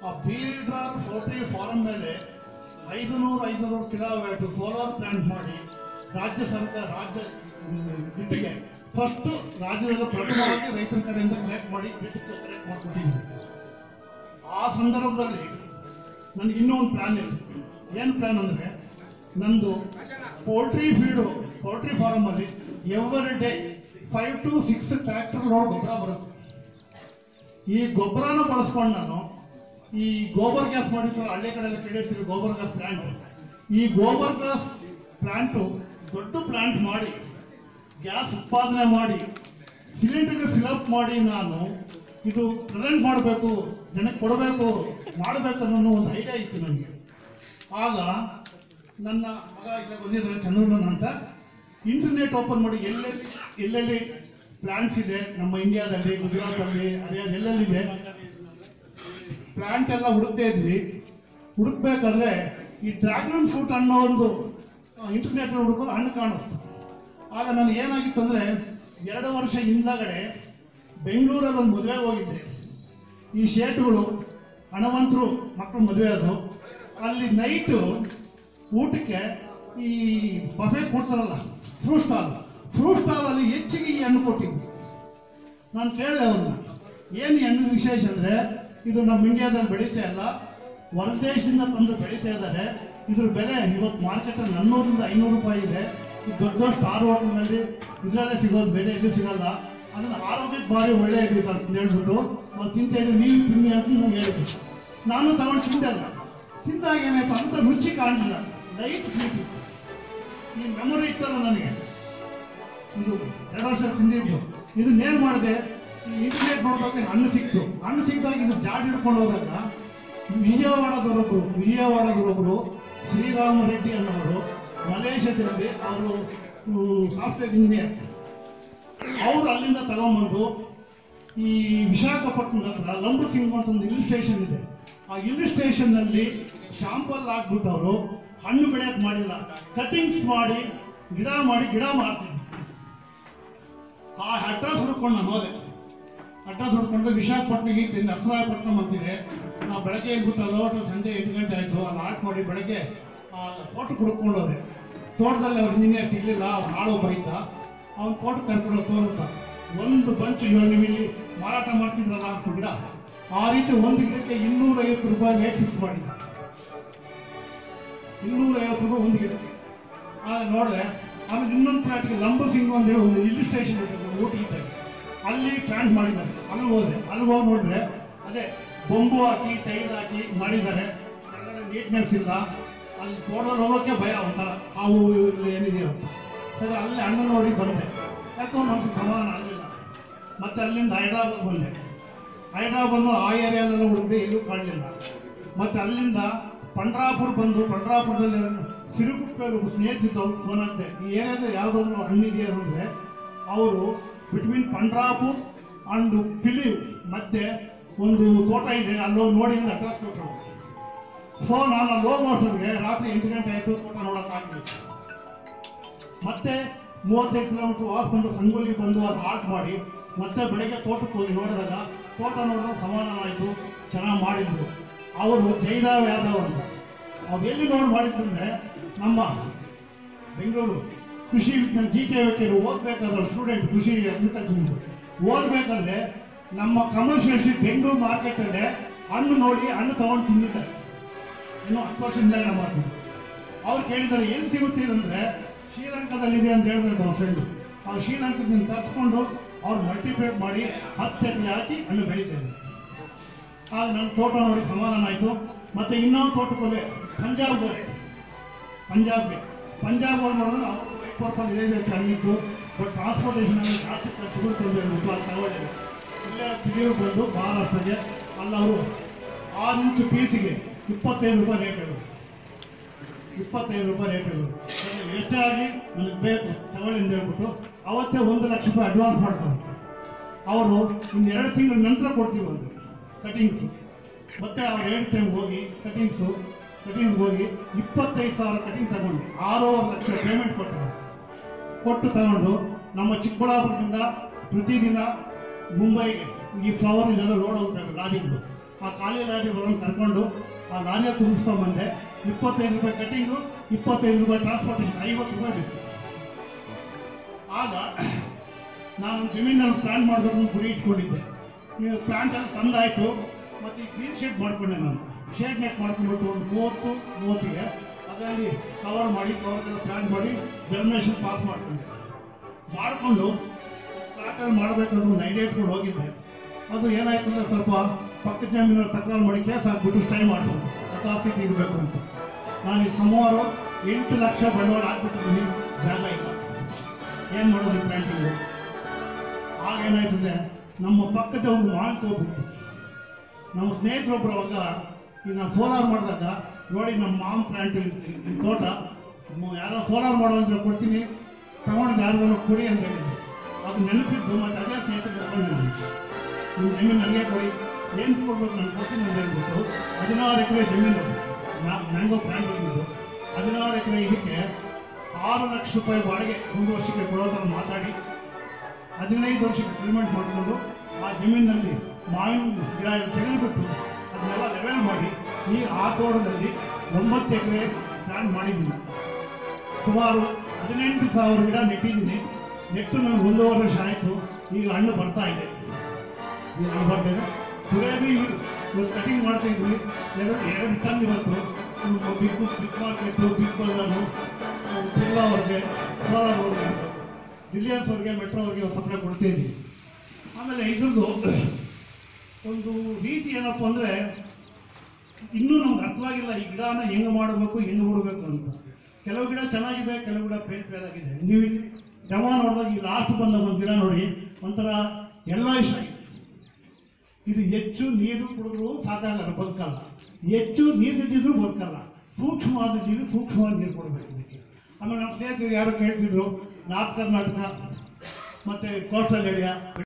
ಆ ಬೀಡರ್ poultry form ಮೇಲೆ ಐದುನೂರು ಐದುನೂರು ಕಿಲೋವ್ಯಾಟ್ ಸೋಲಾರ್ ಪ್ಲಾಂಟ್ ಮಾಡಿ ರಾಜ್ಯ ಸರ್ಕಾರ ರಾಜ್ಯ ಇದಕ್ಕೆ ಫಸ್ಟ್ ರಾಜ್ಯದಲ್ಲಿ ಪ್ರಥಮವಾಗಿ ರೈತರ ಕಡೆಯಿಂದ ಕಲೆಕ್ಟ್ ಮಾಡಿ ಬಿಟ್ಟು ಕಲೆಕ್ಟ್ ಮಾಡಿಕೊಟ್ಟಿದ್ವಿ ಆ ಸಂದರ್ಭದಲ್ಲಿ ನನಗೆ ಇನ್ನೂ ಒಂದು ಪ್ಲಾನ್ ಇದೆ ಏನು ಪ್ಲಾನ್ ಅಂದರೆ ನಂದು ಪೋಲ್ಟ್ರಿ ಫೀಡು ಪೋಲ್ಟ್ರಿ ಫಾರ್ಮಲ್ಲಿ every day five to six tractor load ಗೊಬ್ಬರ ಬರುತ್ತೆ ಈ ಗೊಬ್ಬರನ ಬಳಸ್ಕೊಂಡು ನಾನು ಈ ಗೋಬರ್ ಗ್ಯಾಸ್ ಮಾಡಿದ್ರು ಹಳ್ಳಿ ಕಡೆ ಎಲ್ಲ ಕೇಳಿರ್ತೀವಿ ಗೋಬರ್ ಗ್ಯಾಸ್ ಪ್ಲಾಂಟ್ ಈ ಗೋಬರ್ ಗ್ಯಾಸ್ ಪ್ಲಾಂಟು ದೊಡ್ಡ ಪ್ಲಾಂಟ್ ಮಾಡಿ ಗ್ಯಾಸ್ ಉತ್ಪಾದನೆ ಮಾಡಿ ಸಿಲಿಂಡರ್ಗೆ ಫಿಲಪ್ ಮಾಡಿ ನಾನು ಇದು ಪ್ರೆಸೆಂಟ್ ಮಾಡಬೇಕು ಜನಕ್ಕೆ ಕೊಡಬೇಕು ಮಾಡಬೇಕು ಅನ್ನೋ ಒಂದು ಐಡಿಯಾ ಇತ್ತು ನನಗೆ ಆಗ ನನ್ನ ಮಗ ಇಲ್ಲ ಬಂದಿದ್ದಾನೆ ಚಂದ್ರಣ್ಣನ್ ಅಂತ ಇಂಟರ್ನೆಟ್ ಓಪನ್ ಮಾಡಿ ಎಲ್ಲೆಲ್ಲಿ ಎಲ್ಲೆಲ್ಲಿ ಪ್ಲಾಂಟ್ಸ್ ಇದೆ ನಮ್ಮ ಇಂಡಿಯಾದಲ್ಲಿ ಗುಜರಾತಲ್ಲಿ ಹರಿಯಾಣ ಎಲ್ಲೆಲ್ಲಿದೆ ಪ್ಲಾಂಟ್ ಎಲ್ಲ ಹುಡುಕ್ತಾ ಇದ್ವಿ ಹುಡುಕ್ಬೇಕಾದ್ರೆ ಈ ಡ್ರ್ಯಾಗನ್ ಫ್ರೂಟ್ ಅನ್ನೋ ಒಂದು ಇಂಟರ್ನೆಟ್ ಹುಡುಕೋದು ಹಣ್ಣು ಕಾಣಿಸ್ತು ಆಗ ನನಗೆ ಏನಾಗಿತ್ತು ಅಂದರೆ ಎರಡು ವರ್ಷ ಹಿಂದಗಡೆ ಬೆಂಗಳೂರಲ್ಲಿ ಒಂದು ಮದುವೆಗೆ ಹೋಗಿದ್ದೆ ಈ ಶೇಟ್ಗಳು ಹಣವಂತರು ಮಕ್ಕಳು ಮದುವೆ ಅದು ಅಲ್ಲಿ ನೈಟು ಊಟಕ್ಕೆ ಈ ಬಫೆ ಕೊಡ್ತಾರಲ್ಲ ಫ್ರೂಟ್ ಸ್ಟಾಲ್ ಫ್ರೂಟ್ ಸ್ಟಾಲಲ್ಲಿ ಹೆಚ್ಚಿಗೆ ಈ ಹಣ್ಣು ಕೊಟ್ಟಿದ್ರು ನಾನು ಕೇಳಿದೆ ಅವ್ರನ್ನ ಏನು ಈ ಹಣ್ಣು ವಿಶೇಷ ಅಂದರೆ ಇದು ನಮ್ಮ ಇಂಡಿಯಾದಲ್ಲಿ ಬೆಳೀತಾ ಇಲ್ಲ ಹೊರದೇಶದಿಂದ ತಂದು ಬೆಳೀತಾ ಇದ್ದಾರೆ ಇದ್ರ ಬೆಲೆ ಇವತ್ತು ಮಾರ್ಕೆಟಲ್ಲಿ ನಾನ್ನೂರಿಂದ ಐನೂರು ರೂಪಾಯಿ ಇದೆ ಇದು ದೊಡ್ಡ ದೊಡ್ಡ ಸ್ಟಾರ್ ಹೋಟೆಲ್ನಲ್ಲಿ ಇದರಲ್ಲೇ ಸಿಗೋದು ಬೇರೆ ಎಲ್ಲೂ ಸಿಗಲ್ಲ ಅದನ್ನ ಆರೋಗ್ಯಕ್ಕೆ ಭಾರಿ ಒಳ್ಳೆಯದು ಇದು ಅಂತ ಹೇಳ್ಬಿಟ್ಟು ನಾವು ತಿಂತಾ ಇದ್ದೀವಿ ನೀವು ತಿನ್ನಿ ಅಂತ ನಮ್ಗೆ ಹೇಳಿದ್ರು ನಾನು ತಗೊಂಡು ತಿಂದಲ್ಲ ತಿಂದಾಗ ಏನಾಯ್ತು ಅಂತ ರುಚಿ ಕಾಣಲಿಲ್ಲ ಲೈಟ್ ಸ್ವೀಟ್ ಈ ಮೆಮೊರಿ ಇತ್ತಲ್ಲ ನನಗೆ ಇದು ಎರಡು ವರ್ಷ ತಿಂದಿದ್ದು ಇದನ್ನೇನು ಮಾಡಿದೆ ಈ ಇಂಟರ್ನೆಟ್ ನೋಡ್ಬೇಕಾದ್ರೆ ಹಣ್ಣು ಸಿಕ್ತು ಹಣ್ಣು ಸಿಕ್ಕಿದಾಗ ಇದು ಜಾಡ್ ಹಿಡ್ಕೊಂಡು ಹೋದಾಗ ವಿಜಯವಾಡದವರೊಬ್ಬರು ವಿಜಯವಾಡದವರೊಬ್ಬರು ಶ್ರೀರಾಮ ರೆಡ್ಡಿ ಅನ್ನೋರು ಮಲೇಷ್ಯಾದಲ್ಲಿ ಅವರು ಸಾಫ್ಟ್ವೇರ್ ಇಂಜಿನಿಯರ್ ಅವರು ಅಲ್ಲಿಂದ ತಗೊಂಬಂದು ಈ ವಿಶಾಖಪಟ್ಟಣದ ಹತ್ರ ಲಂಬು ಸಿಂಗ್ ಅಂತ ಒಂದು ಹಿಲ್ ಸ್ಟೇಷನ್ ಇದೆ ಆ ಹಿಲ್ ಸ್ಟೇಷನ್ನಲ್ಲಿ ಶಾಂಪಲ್ ಹಾಕ್ಬಿಟ್ಟು ಅವರು ಹಣ್ಣು ಬೆಳೆಯಕ್ಕೆ ಮಾಡಿಲ್ಲ ಕಟಿಂಗ್ಸ್ ಮಾಡಿ ಗಿಡ ಮಾಡಿ ಗಿಡ ಮಾಡ್ತಿದ್ರು ಆ ಅಡ್ರೆಸ್ ಹುಡ್ಕೊಂಡು ನಾನು ಹೋದೆ ಅಡ್ರೆಸ್ ಹುಡ್ಕೊಂಡು ವಿಶಾಖಪಟ್ಟಣಕ್ಕೆ ಈ ನರಸರಾಯಪಟ್ಟಣಂ ಅಂತಿದೆ ನಾವು ಬೆಳಗ್ಗೆ ಹೇಳ್ಬಿಟ್ಟು ಅಲೋಟ ಸಂಜೆ ಎಂಟು ಗಂಟೆ ಆಯಿತು ಅಲ್ಲಿ ಆರ್ಟ್ ಮಾಡಿ ಬೆಳಗ್ಗೆ ಆ ತೋಟಕ್ಕೆ ಹುಡ್ಕೊಂಡು ಹೋದೆ ತೋಟದಲ್ಲಿ ಅವ್ರು ಇಂಜಿನಿಯರ್ ಸಿಗಲಿಲ್ಲ ಅವ್ರು ನಾಳು ಬೈತ ಅವ್ನ ತೋಟಕ್ಕೆ ಕರ್ಕೊಂಡು ತೋರುತ್ತ ಒಂದು ಬಂಚ್ ಇವಾಗ ನೀವು ಇಲ್ಲಿ ಮಾರಾಟ ಮಾಡ್ತಿದ್ರಲ್ಲ ಅಂತ ಗಿಡ ಆ ರೀತಿ ಒಂದು ಗಿಡಕ್ಕೆ ಇನ್ನೂರೈವತ್ತು ರೂಪಾಯಿ ರೇಟ್ ಫಿಕ್ಸ್ ಮಾಡಿದ್ದ ಇನ್ನೂರೈವತ್ತು ರೂಪಾಯಿ ಒಂದು ಗಿಡಕ್ಕೆ ಆಗ ನೋಡಿದೆ ಆಮೇಲೆ ಇನ್ನೊಂದು ಪ್ಲಾಟ್ಗೆ ಲಂಬರ್ ಸಿಂಗ್ ಅಂತ ಹೇಳಿ ಒಂದು ಹಿಲ್ ಸ್ಟೇಷನ್ ಇದೆ ಊಟಿ ಇದ್ದಾಗ ಅಲ್ಲಿ ಪ್ಲಾಂಟ್ ಮಾಡಿದ್ದಾರೆ ಅಲ್ಲಿ ಹೋದೆ ಅಲ್ಲಿ ಹೋಗಿ ನೋಡಿದ್ರೆ ಅದೇ ಬೊಂಬು ಹಾಕಿ ಟೈಲ್ ಹಾಕಿ ಮಾಡಿದ್ದಾರೆ ಕೆಳಗಡೆ ನೀಟ್ನೆಸ್ ಇಲ್ಲ ಅಲ್ಲಿ ತೋಟದಲ್ಲಿ ಹೋಗೋಕ್ಕೆ ಭಯ ಒಂಥರ ಹಾವು ಇಲ್ಲಿ ಏನಿದೆ ಅಂತ ಸರಿ ಅಲ್ಲಿ ಹಣ್ಣು ನೋಡಿ ಬಂದೆ ಯಾಕೋ ನಮ್ಗೆ ಸಮಾಧಾನ ಆಗಲಿಲ್ಲ ಮತ್ತೆ ಅಲ್ಲಿಂದ ಹೈದ್ರಾಬಾದ್ ಬಂದೆ ಹೈದ್ರಾಬಾದ್ ಆ ಏರಿಯಾಲೆಲ್ಲ ಹುಡುಕಿದೆ ಎಲ್ಲೂ ಕಾಣಲಿಲ್ಲ ಮತ್ತೆ ಅಲ್ಲಿಂದ ಪಂಡ್ರಾಪುರ್ ಬಂದು ಪಂಡ್ರಾಪುರದಲ್ಲಿ ಸಿರುಗುಪ್ಪೆಯಲ್ಲಿ ಒಬ್ಬ ಸ್ನೇಹಿತರು ಫೋನ್ ಹಾಕ್ದೆ ಈ ಏರಿಯಾದಲ್ಲಿ ಯಾವುದಾದ್ರು ಹಣ್ಣಿದೆಯಾ ಅಂದರೆ ಅವರು ಬಿಟ್ವೀನ್ ಪಂಡ್ರಾಪುರ್ ಅಂಡ್ ಪಿಲಿವ್ ಮಧ್ಯೆ ಒಂದು ತೋಟ ಇದೆ ಅಲ್ಲೋಗಿ ನೋಡಿ ಅಂತ ಅಡ್ರೆಸ್ ಕೊಟ್ಟರು ಸೊ ನಾನು ಅಲ್ಲಿ ಹೋಗೋ ಅಷ್ಟೊತ್ತಿಗೆ ರಾತ್ರಿ ಎಂಟು ಗಂಟೆ ಆಯಿತು ತೋಟ ನೋಡೋಕ್ಕಾಗಲಿಲ್ಲ ಮತ್ತೆ ಮೂವತ್ತೈದು ಕಿಲೋಮೀಟರ್ ವಾಸ್ ಬಂದು ಸಂಗೋಲಿ ಬಂದು ಅದು ಹಾಲ್ಟ್ ಮಾಡಿ ಮತ್ತೆ ಬೆಳಗ್ಗೆ ತೋಟಕ್ಕೆ ಹೋಗಿ ನೋಡಿದಾಗ ತೋಟ ನೋಡಿದಾಗ ಸಮಾಧಾನ ಆಯಿತು ಚೆನ್ನಾಗಿ ಮಾಡಿದ್ರು ಅವರು ಜೈದಾವ್ ಯಾದವ್ ಅಂತ ಅವ್ರು ಎಲ್ಲಿ ನೋಡಿ ಮಾಡಿದ್ರಂದ್ರೆ ನಮ್ಮ ಬೆಂಗಳೂರು ಕೃಷಿ ವಿಜ್ಞಾನ ಜಿ ಕೆ ವೆಕೇರು ಓದ್ಬೇಕಾದ್ರೆ ಸ್ಟೂಡೆಂಟ್ ಕೃಷಿ ಅಗ್ರಿಕಲ್ಚರ್ ಓದ್ಬೇಕಾದ್ರೆ ನಮ್ಮ ಕಮರ್ಷಿಯಲ್ ಸ್ಟ್ರೀಟ್ ಬೆಂಗಳೂರು ಮಾರ್ಕೆಟಲ್ಲೇ ಹಣ್ಣು ನೋಡಿ ಹಣ್ಣು ತಗೊಂಡು ತಿಂದಿದ್ದಾರೆ ಇನ್ನು ಹತ್ತು ವರ್ಷದಿಂದ ನಾವು ಮಾಡ್ತೀವಿ ಅವ್ರು ಕೇಳಿದ್ದಾರೆ ಎಲ್ಲಿ ಸಿಗುತ್ತೆ ಇದಂದ್ರೆ ಶ್ರೀಲಂಕಾದಲ್ಲಿದೆ ಅಂತ ಹೇಳಿದ್ರೆ ಅವ್ರ ಫ್ರೆಂಡು ಅವ್ರು ಶ್ರೀಲಂಕಾದಿಂದ ತರಿಸ್ಕೊಂಡು ಅವ್ರು ಮಲ್ಟಿಪ್ಲೇಟ್ ಮಾಡಿ ಹತ್ತು ಎಕರೆ ಹಾಕಿ ಹಣ್ಣು ಬೆಳೀತಾರೆ ಆಗ ನನ್ನ ತೋಟ ನೋಡಿ ಸಮಾಧಾನ ಆಯಿತು ಮತ್ತೆ ಇನ್ನೊಂದು ತೋಟಕ್ಕೆ ಹೋದೆ ಪಂಜಾಬ್ ಹೋದೆ ಪಂಜಾಬ್ಗೆ ಪಂಜಾಬ್ ಹೋಗಿ ನೋಡಿದ್ರೆ ಅವರು ವೈಟ್ ಪರ್ಪಲ್ ಇದೇ ರೀತಿ ಹಣ್ಣಿತ್ತು ಬಟ್ ಟ್ರಾನ್ಸ್ಪೋರ್ಟೇಷನ್ ಅಲ್ಲಿ ಜಾಸ್ತಿ ಖರ್ಚು ಬೀಳುತ್ತೆ ಅಂತ ಹೇಳ್ಬಿಟ್ಟು ಅಲ್ಲಿ ತಗೊಳ್ಳಿಲ್ಲ ಇಲ್ಲೇ ಪಿಡಿಯೂ ಬಂದು ಮಹಾರಾಷ್ಟ್ರಗೆ ಅಲ್ಲಿ ಅವರು ಆರು ಇಂಚು ಪೀಸಿಗೆ ಇಪ್ಪತ್ತೈದು ರೂಪಾಯಿ ರೇಟ್ ಹೇಳೋದು ಇಪ್ಪತ್ತೈದು ರೂಪಾಯಿ ರೇಟ್ ಹೇಳೋದು ಸರಿ, ಎಷ್ಟೇ ಆಗಲಿ ನನಗೆ ಬೇಕು ತಗೊಳ್ಳಿ ಅಂತ ಹೇಳ್ಬಿಟ್ಟು ಅವತ್ತೇ ಒಂದು ಲಕ್ಷ ರೂಪಾಯಿ ಅಡ್ವಾನ್ಸ್ ಮಾಡ್ತಾರೆ ಅವರು ಇನ್ನು ಎರಡು ತಿಂಗಳ ನಂತರ ಕೊಡ್ತೀವಿ ಅಂತ ಕಟಿಂಗ್ಸು ಮತ್ತೆ ಅವ್ರು ಎರಡು ಟೈಮ್ ಹೋಗಿ ಕಟಿಂಗ್ಸು ಕಟಿಂಗ್ ಹೋಗಿ ಇಪ್ಪತ್ತೈದು ಸಾವಿರ ಕಟಿಂಗ್ ತಗೊಂಡು ಆರೂವರೆ ಲಕ್ಷ ಪೇಮೆಂಟ್ ಕೊಟ್ಟರು ಕೊಟ್ಟು ತಗೊಂಡು ನಮ್ಮ ಚಿಕ್ಕಬಳ್ಳಾಪುರದಿಂದ ಪ್ರತಿದಿನ ಮುಂಬೈಗೆ ಈ ಫ್ಲವರ್ ಇದೆಲ್ಲ ಲೋಡ್ ಹೋಗ್ತವೆ ಲಾರಿಗಳು ಆ ಖಾಲಿ ಲಾರಿಗಳನ್ನು ಕರ್ಕೊಂಡು ಆ ಲಾರಿಯ ತುಂಬಿಸ್ಕೊಂಬಂದೆ ಇಪ್ಪತ್ತೈದು ರೂಪಾಯಿ ಕಟ್ಟಿಂಗು ಇಪ್ಪತ್ತೈದು ರೂಪಾಯಿ ಟ್ರಾನ್ಸ್ಪೋರ್ಟೇಷನ್ ಐವತ್ತು ರೂಪಾಯಿ ಬೇಕು ಆಗ ನಾನು ಜಮೀನಲ್ಲಿ ಪ್ಲಾನ್ ಮಾಡಬೇಕು ಅಂತ ಗುರಿ ಇಟ್ಕೊಂಡಿದ್ದೆ ನೀವು ಪ್ಲಾಂಟಲ್ಲಿ ತಂದಾಯಿತು ಮತ್ತು ಈ ಗ್ರೀನ್ ಶೇಡ್ ಮಾಡ್ಕೊಂಡೆ ನಾನು ಶೇಡ್ ನೆಟ್ ಮಾಡ್ಕೊಂಡ್ಬಿಟ್ಟು ಒಂದು ಮೂವತ್ತು ಮೂವತ್ತಿಗೆ ಅದರಲ್ಲಿ ಕವರ್ ಮಾಡಿ ಕವರ್ಗೆಲ್ಲ ಪ್ಲಾನ್ ಮಾಡಿ ಜರ್ಮಿನೇಷನ್ ಪಾಸ್ ಮಾಡ್ಕೊಂಡೆ ಮಾಡಿಕೊಂಡು ಪ್ಲಾಟಲ್ಲಿ ಮಾಡಬೇಕಂದ್ರೆ ಒಂದು ಐಡಿಯಾ ಇಟ್ಕೊಂಡು ಹೋಗಿದ್ದೆ ಅದು ಏನಾಯ್ತು ಅಂದರೆ ಸ್ವಲ್ಪ ಪಕ್ಕದ ಜಮೀನಲ್ಲಿ ತಕರಾರು ಮಾಡಿ ಕೇಸ್ ಹಾಕ್ಬಿಟ್ಟು ಸ್ಟೈ ಮಾಡಿದ್ರು ಯಥಾಸ್ಥಿತಿ ಇರಬೇಕು ಅಂತ ನಾನು ಈ ಸುಮಾರು ಎಂಟು ಲಕ್ಷ ಬಂಡವಾಳ ಹಾಕ್ಬಿಟ್ಟಿದ್ದೀನಿ ಜಾಗ ಇಲ್ಲ ಏನು ಮಾಡೋದು ಪ್ಲಾಂಟಿಂಗು ಆಗ ಏನಾಯ್ತಂದ್ರೆ ನಮ್ಮ ಪಕ್ಕದ ಒಂದು ಮಾವಿನ ತೋಪಿತ್ತು ನಮ್ಮ ಸ್ನೇಹಿತರೊಬ್ಬರು ಅವಾಗ ಈ ನಾನು ಸೋಲಾರ್ ಮಾಡಿದಾಗ ನೋಡಿ ನಮ್ಮ ಮಾವಿನ ಪ್ಲಾಂಟ್ ಈ ತೋಟ ಮ- ಯಾರೋ ಸೋಲಾರ್ ಮಾಡೋ ಅಂತ ಕೊಡ್ತೀನಿ ತಗೊಂಡು ಯಾರಿಗಾರು ಕೊಡಿ ಅಂತ ಹೇಳಿದ್ರು ಅದು ನೆನಪಿದ್ದು ಮತ್ತು ಅದೇ ಸ್ನೇಹಿತರು ಕರ್ಕೊಂಡು ನಿಮ್ಮ ಜಮೀನು ನನಗೆ ಕೊಡಿ ಏನು ಕೊಡ್ಬೇಕು ನಾನು ಕೊಡ್ತೀನಿ ಅಂತ ಹೇಳ್ಬಿಟ್ಟು ಹದಿನಾರು ಎಕರೆ ಜಮೀನು ನಾ ಮ್ಯಾಂಗೋ ಪ್ಲಾಂಟ್ ಬಂದಿದ್ದು ಹದಿನಾರು ಎಕರೆ ಇದಕ್ಕೆ ಆರು ಲಕ್ಷ ರೂಪಾಯಿ ಬಾಡಿಗೆ ಒಂದು ವರ್ಷಕ್ಕೆ ಕೊಡೋ ಥರ ಮಾತಾಡಿ ಹದಿನೈದು ವರ್ಷಕ್ಕೆ ಸೆಟಲ್ಮೆಂಟ್ ಮಾಡಿಕೊಂಡು ಆ ಜಮೀನಿನಲ್ಲಿ ಮಾವಿನ ಗಿಡ ಎಲ್ಲ ತೆಗೆದುಬಿಟ್ಟು ಅದನ್ನೆಲ್ಲ ಲೆವೆಲ್ ಮಾಡಿ ಈ ಆ ತೋಟದಲ್ಲಿ ಒಂಬತ್ತು ಎಕರೆ ಪ್ಲಾನ್ ಮಾಡಿದ್ದೀನಿ ಸುಮಾರು ಹದಿನೆಂಟು ಸಾವಿರ ಗಿಡ ನೆಟ್ಟಿದ್ದೀನಿ ನೆಟ್ಟು ನನಗೆ ಒಂದೂವರೆ ವರ್ಷ ಆಯಿತು ಈಗ ಹಣ್ಣು ಬರ್ತಾ ಇದೆ ಈಗ ಹಣ್ಣು ಬರ್ತಾ ಇದೆ ಟುಡೇ ಬಿ ಇವತ್ತು ಕಟಿಂಗ್ ಮಾಡ್ತಾ ಇದ್ವಿ ಎರಡು ಎರಡು ಟನ್ ಇವತ್ತು big big market big bazaar Birla ಅವ್ರಿಗೆ ಸೋಲಾರ್ ಅವ್ರಿಗೆ ರಿಲಯನ್ಸ್ ಅವ್ರಿಗೆ ಮೆಟ್ರೋ ಅವ್ರಿಗೆ ಸಪ್ಲೈ ಕೊಡ್ತಾ ಇದ್ದೀವಿ ಆಮೇಲೆ ಇದ್ರದ್ದು ಒಂದು ರೀತಿ ಏನಪ್ಪ ಅಂದರೆ ಇನ್ನೂ ನಮ್ಗೆ ಅರ್ಥವಾಗಿಲ್ಲ ಈ ಗಿಡನ ಹೆಂಗೆ ಮಾಡಬೇಕು ಹೆಂಗೆ ಬಿಡಬೇಕು ಅಂತ ಕೆಲವು ಗಿಡ ಚೆನ್ನಾಗಿದೆ ಕೆಲವು ಗಿಡ ಫೇಲ್ ಫೇಲ್ ಆಗಿದೆ ನೀವು ಇಲ್ಲಿ ಡೆಮೋ ನೋಡಿದಾಗ ಈ ಲಾಸ್ಟ್ ಬಂದ ಒಂದು ಗಿಡ ನೋಡಿ ಒಂಥರ ಎಲ್ಲ ಇಷ್ಟ ಆಗಿದೆ ಇದು ಹೆಚ್ಚು ನೀರು ಕುಡಿದ್ರು ಸಾಕಾಗಲ್ಲ ಬದುಕಲ್ಲ ಹೆಚ್ಚು ನೀರು ತಿದ್ದಿದ್ರು ಬದುಕಲ್ಲ ಸೂಕ್ಷ್ಮವಾದ ಜೀವಿ ಸೂಕ್ಷ್ಮವಾಗಿ ನೀರು ಕೊಡಬೇಕು ಇದಕ್ಕೆ ಆಮೇಲೆ ನಮ್ಮ ಸ್ನೇಹಿತರು ಯಾರು ಕೇಳ್ತಿದ್ರು ನಾರ್ತ್ ಕರ್ನಾಟಕ ಮತ್ತು ಕೋಸ್ಟಲ್ ಏರಿಯಾ